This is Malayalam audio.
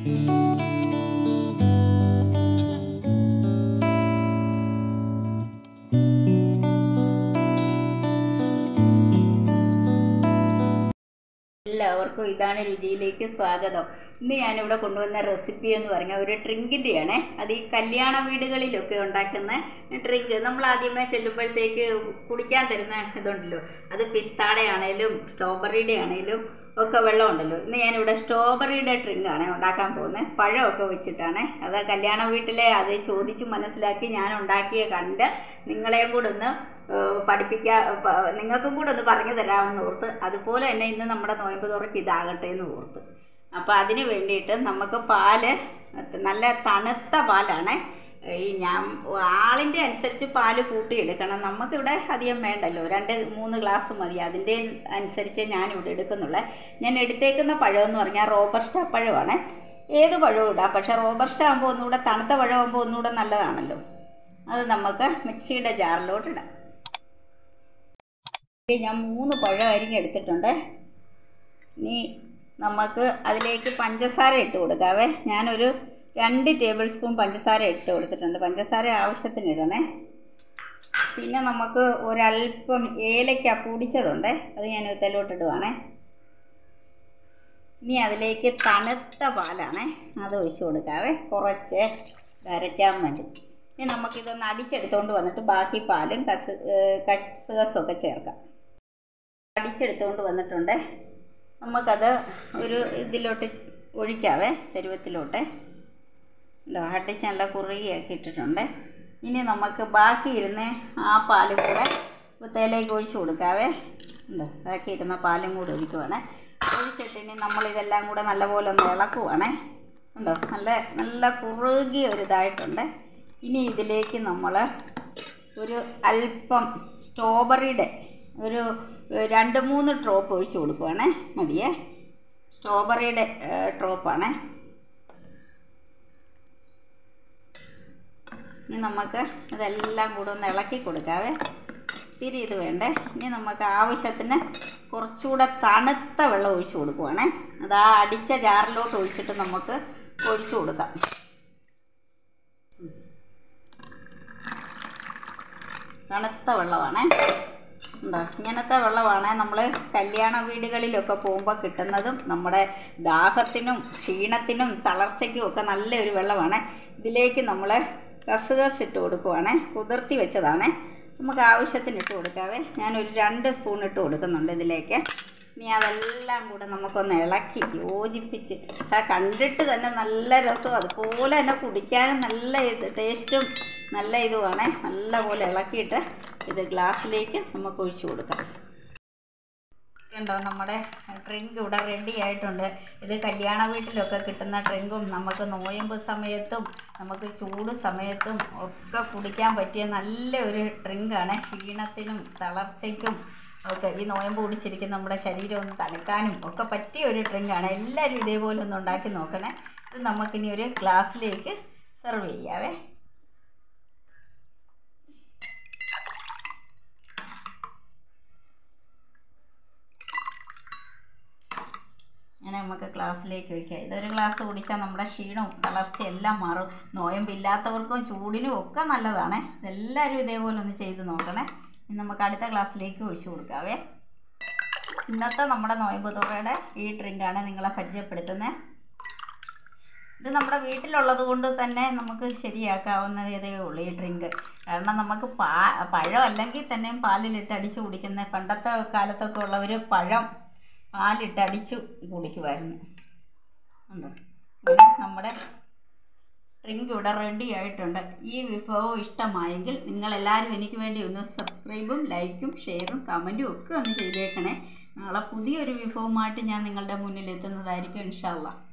എല്ലാവർക്കും ഇതാണ് രുചിയിലേക്ക് സ്വാഗതം ഇന്ന് ഞാനിവിടെ കൊണ്ടുവന്ന റെസിപ്പി എന്ന് പറഞ്ഞാൽ ഒരു ഡ്രിങ്കിൻ്റെയാണേ അത് ഈ കല്യാണ വീടുകളിലൊക്കെ ഉണ്ടാക്കുന്ന ഡ്രിങ്ക് നമ്മൾ ആദ്യമേ ചെല്ലുമ്പോഴത്തേക്ക് കുടിക്കാൻ തരുന്ന ഇതുണ്ടല്ലോ അത് പിസ്താടെ ആണേലും സ്ട്രോബെറിയുടെ ആണേലും ഒക്കെ വെള്ളമുണ്ടല്ലോ ഇന്ന് ഞാനിവിടെ സ്ട്രോബെറിയുടെ ഡ്രിങ്കാണ് ഉണ്ടാക്കാൻ പോകുന്നത് പഴമൊക്കെ വെച്ചിട്ടാണ് അത് കല്യാണ വീട്ടിലെ അത് ചോദിച്ച് മനസ്സിലാക്കി ഞാൻ ഉണ്ടാക്കിയ കണ്ട് നിങ്ങളെയും കൂടെ ഒന്ന് പഠിപ്പിക്കാൻ നിങ്ങൾക്കും കൂടെ ഒന്ന് പറഞ്ഞു തരാമെന്ന് ഓർത്ത് അതുപോലെ തന്നെ ഇന്ന് നമ്മുടെ നോയമ്പ് തുറക്ക് ഇതാകട്ടെ എന്ന് ഓർത്ത് അപ്പോൾ അതിന് വേണ്ടിയിട്ട് നമുക്ക് പാല് നല്ല തണുത്ത പാലാണ് ഈ ഞാൻ ആളിൻ്റെ അനുസരിച്ച് പാല് കൂട്ടിയെടുക്കണം നമുക്കിവിടെ അധികം വേണ്ടല്ലോ രണ്ട് മൂന്ന് ഗ്ലാസ് മതി അതിൻ്റെ അനുസരിച്ച് ഞാനിവിടെ എടുക്കുന്നുള്ളൂ ഞാൻ എടുത്തേക്കുന്ന പഴം എന്ന് പറഞ്ഞാൽ റോബസ്റ്റ പഴമാണ് ഏത് പഴവും ഇടാം പക്ഷേ റോബസ്റ്റ ആകുമ്പോൾ ഒന്നുകൂടെ തണുത്ത പഴമാകുമ്പോൾ ഒന്നുകൂടെ നല്ലതാണല്ലോ അത് നമുക്ക് മിക്സിയുടെ ജാറിലോട്ട് ഇടാം ഞാൻ മൂന്ന് പഴം അരിഞ്ഞെടുത്തിട്ടുണ്ട് ഇനി നമുക്ക് അതിലേക്ക് പഞ്ചസാര ഇട്ട് കൊടുക്കാവേ ഞാനൊരു രണ്ട് ടേബിൾ സ്പൂൺ പഞ്ചസാര ഇട്ട് കൊടുത്തിട്ടുണ്ട് പഞ്ചസാര ആവശ്യത്തിന് ഇടണേ പിന്നെ നമുക്ക് ഒരല്പം ഏലക്ക പൊടിച്ചതുണ്ട് അത് ഞാൻ ഇതിലോട്ട് ഇടുവാണേ ഇനി അതിലേക്ക് തണുത്ത പാലാണ് അത് ഒഴിച്ച് കൊടുക്കാവേ കുറച്ച് അരയ്ക്കാൻ വേണ്ടി ഇനി നമുക്കിതൊന്ന് അടിച്ചെടുത്തുകൊണ്ട് വന്നിട്ട് ബാക്കി പാലും കസ് കസുകസൊക്കെ ചേർക്കാം അടിച്ചെടുത്തുകൊണ്ട് വന്നിട്ടുണ്ട് നമുക്കത് ഒരു ഇതിലോട്ട് ഒഴിക്കാവേ ചരുവത്തിലോട്ട് ഉണ്ടോ അടിച്ച് നല്ല കുറുകിയാക്കി ഇട്ടിട്ടുണ്ട് ഇനി നമുക്ക് ബാക്കി ഇരുന്ന ആ പാലും കൂടെ കുത്തയിലേക്ക് ഒഴിച്ച് കൊടുക്കാവേ ഉണ്ടോ ബാക്കി ഇരുന്ന പാലും കൂടെ ഒഴിക്കുവാണ് ഒഴിച്ചിട്ട് ഇനി നമ്മളിതെല്ലാം കൂടെ നല്ലപോലെ ഒന്ന് ഇളക്കുവാണേ ഉണ്ടോ നല്ല നല്ല കുറുകിയ ഒരു ഇതായിട്ടുണ്ട് ഇനി ഇതിലേക്ക് നമ്മൾ ഒരു അല്പം സ്ട്രോബെറിയുടെ ഒരു രണ്ട് മൂന്ന് ഡ്രോപ്പ് ഒഴിച്ച് കൊടുക്കുവാണേ മതിയേ സ്ട്രോബെറിയുടെ ഡ്രോപ്പാണേ ഇനി നമുക്ക് ഇതെല്ലാം കൂടെ ഒന്ന് ഇളക്കി കൊടുക്കാവേ ഇത്തിരി ഇത് വേണ്ടേ ഇനി നമുക്ക് ആവശ്യത്തിന് കുറച്ചുകൂടെ തണുത്ത വെള്ളം ഒഴിച്ച് കൊടുക്കുവാണേ അത് ആ അടിച്ച ജാറിലോട്ട് ഒഴിച്ചിട്ട് നമുക്ക് ഒഴിച്ചു കൊടുക്കാം തണുത്ത വെള്ളമാണേ ഉണ്ടോ ഇങ്ങനത്തെ വെള്ളമാണ് നമ്മൾ കല്യാണ വീടുകളിലൊക്കെ പോകുമ്പോൾ കിട്ടുന്നതും നമ്മുടെ ദാഹത്തിനും ക്ഷീണത്തിനും തളർച്ചയ്ക്കും ഒക്കെ നല്ലൊരു വെള്ളമാണ് ഇതിലേക്ക് നമ്മൾ കസുകസ് ഇട്ട് കൊടുക്കുവാണ് കുതിർത്തി വെച്ചതാണ് നമുക്ക് ആവശ്യത്തിന് ഇട്ട് കൊടുക്കാവേ ഞാനൊരു രണ്ട് സ്പൂൺ ഇട്ട് കൊടുക്കുന്നുണ്ട് ഇതിലേക്ക് ഇനി അതെല്ലാം കൂടെ നമുക്കൊന്ന് ഇളക്കി യോജിപ്പിച്ച് ആ കണ്ടിട്ട് തന്നെ നല്ല രസവും അതുപോലെ തന്നെ കുടിക്കാനും നല്ല ഇത് ടേസ്റ്റും നല്ല ഇതുമാണ് നല്ല പോലെ ഇളക്കിയിട്ട് ഇത് ഗ്ലാസ്സിലേക്ക് നമുക്ക് ഒഴിച്ചു കൊടുക്കാം ഉണ്ടോ നമ്മുടെ ഡ്രിങ്ക് ഇവിടെ റെഡി ആയിട്ടുണ്ട് ഇത് കല്യാണ വീട്ടിലൊക്കെ കിട്ടുന്ന ഡ്രിങ്കും നമുക്ക് നോയമ്പ് സമയത്തും നമുക്ക് ചൂട് സമയത്തും ഒക്കെ കുടിക്കാൻ പറ്റിയ നല്ല ഒരു ഡ്രിങ്കാണ് ക്ഷീണത്തിനും തളർച്ചയ്ക്കും ഒക്കെ ഈ നോയമ്പ് കുടിച്ചിരിക്കുന്ന നമ്മുടെ ശരീരം ഒന്ന് തണുക്കാനും ഒക്കെ പറ്റിയ ഒരു ഡ്രിങ്കാണ് എല്ലാവരും ഇതേപോലെ ഒന്ന് ഉണ്ടാക്കി നോക്കണേ ഇത് നമുക്കിനി ഒരു ഗ്ലാസ്സിലേക്ക് സെർവ് ചെയ്യാവേ അങ്ങനെ നമുക്ക് ക്ലാസ്സിലേക്ക് വയ്ക്കാം ഇതൊരു ഗ്ലാസ് കുടിച്ചാൽ നമ്മുടെ ക്ഷീണവും തളർച്ചയും എല്ലാം മാറും നോയമ്പില്ലാത്തവർക്കും ചൂടിനും ഒക്കെ നല്ലതാണ് ഇതെല്ലാവരും ഇതേപോലെ ഒന്ന് ചെയ്ത് നോക്കണേ ഇനി നമുക്ക് അടുത്ത ക്ലാസ്സിലേക്ക് ഒഴിച്ചു കൊടുക്കാവേ ഇന്നത്തെ നമ്മുടെ നോയമ്പ് തുറയുടെ ഈ ഡ്രിങ്കാണ് നിങ്ങളെ പരിചയപ്പെടുത്തുന്നത് ഇത് നമ്മുടെ വീട്ടിലുള്ളത് കൊണ്ട് തന്നെ നമുക്ക് ശരിയാക്കാവുന്നതേ ഉള്ളൂ ഈ ഡ്രിങ്ക് കാരണം നമുക്ക് പാ പഴം അല്ലെങ്കിൽ തന്നെയും പാലിലിട്ട് അടിച്ച് കുടിക്കുന്ന പണ്ടത്തെ കാലത്തൊക്കെ ഉള്ളവർ പഴം പാലിട്ട് അടിച്ച് കുടിക്കുമായിരുന്നു ഉണ്ടോ അങ്ങനെ നമ്മുടെ ഡ്രിങ്ക് ഇവിടെ റെഡി ആയിട്ടുണ്ട് ഈ വിഭവം ഇഷ്ടമായെങ്കിൽ നിങ്ങളെല്ലാവരും എനിക്ക് വേണ്ടി ഒന്ന് സബ്സ്ക്രൈബും ലൈക്കും ഷെയറും കമൻറ്റും ഒക്കെ ഒന്ന് ചെയ്തേക്കണേ നാളെ പുതിയൊരു വിഭവമായിട്ട് ഞാൻ നിങ്ങളുടെ മുന്നിൽ എത്തുന്നതായിരിക്കും ഇൻഷാല്ല